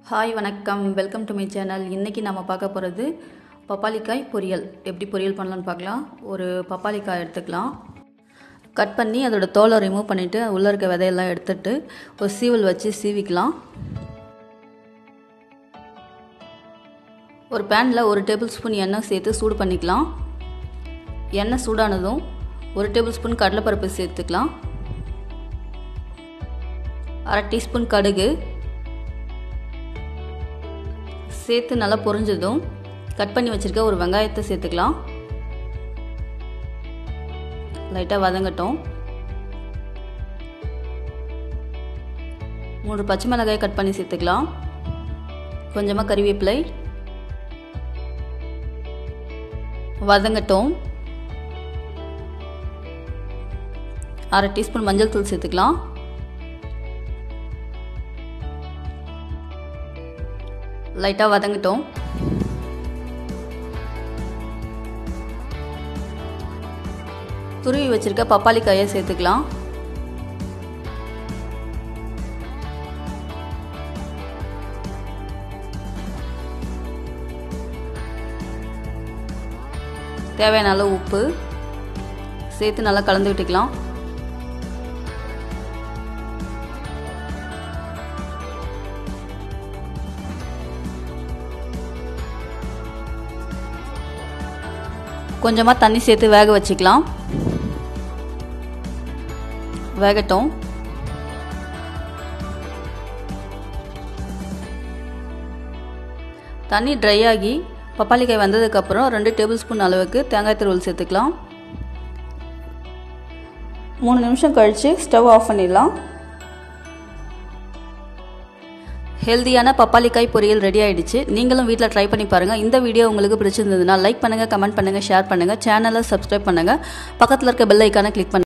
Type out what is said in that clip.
hi வணக்கம் welcome to my channel இன்றைக்கி நம்ம பார்க்க போகிறது பப்பாளிக்காய் பொரியல் எப்படி பொரியல் பண்ணலான்னு பார்க்கலாம் ஒரு பப்பாளிக்காய் எடுத்துக்கலாம் கட் பண்ணி அதோட தோலை ரிமூவ் பண்ணிவிட்டு உள்ளே இருக்க விதையெல்லாம் எடுத்துட்டு ஒரு சீவல் வச்சு சீவிக்கலாம் ஒரு பேனில் ஒரு டேபிள் ஸ்பூன் எண்ணெய் சேர்த்து சூடு பண்ணிக்கலாம் எண்ணெய் சூடானதும் ஒரு டேபிள் ஸ்பூன் கடலைப்பருப்பு சேர்த்துக்கலாம் அரை டீஸ்பூன் கடுகு சேர்த்து நல்லா பொரிஞ்சதும் கட் பண்ணி வச்சுருக்க ஒரு வெங்காயத்தை சேர்த்துக்கலாம் லைட்டாக வதங்கட்டும் மூன்று பச்சை மிளகாய் கட் பண்ணி சேர்த்துக்கலாம் கொஞ்சமாக கறிவேப்பிலை வதங்கட்டும் அரை டீஸ்பூன் மஞ்சள் தூள் சேர்த்துக்கலாம் லைட்டாக வதங்கட்டும் துருவி வச்சிருக்க பப்பாளி காயை சேர்த்துக்கலாம் தேவையான அளவு உப்பு சேர்த்து நல்லா கலந்து விட்டுக்கலாம் கொஞ்சமாக தண்ணி சேர்த்து வேக வச்சுக்கலாம் வேகட்டும் தண்ணி ட்ரை ஆகி பப்பாளிக்காய் வந்ததுக்கப்புறம் ரெண்டு டேபிள் ஸ்பூன் அளவுக்கு தேங்காய் துருவல் சேர்த்துக்கலாம் மூணு நிமிஷம் கழித்து ஸ்டவ் ஆஃப் பண்ணிடலாம் ஹெல்தியான பப்பாளிக்காய் பொரியல் ரெடி ஆயிடுச்சு நீங்களும் வீட்டில் ட்ரை பண்ணி பாருங்கள் இந்த வீடியோ உங்களுக்கு பிடிச்சிருந்ததுன்னா லைக் பண்ணுங்கள் கமெண்ட் பண்ணுங்கள் ஷேர் பண்ணுங்கள் சேனலை சப்ஸ்கிரைப் பண்ணுங்கள் பக்கத்தில் இருக்க பெல் ஐக்கானை கிளிக் பண்ணுங்கள்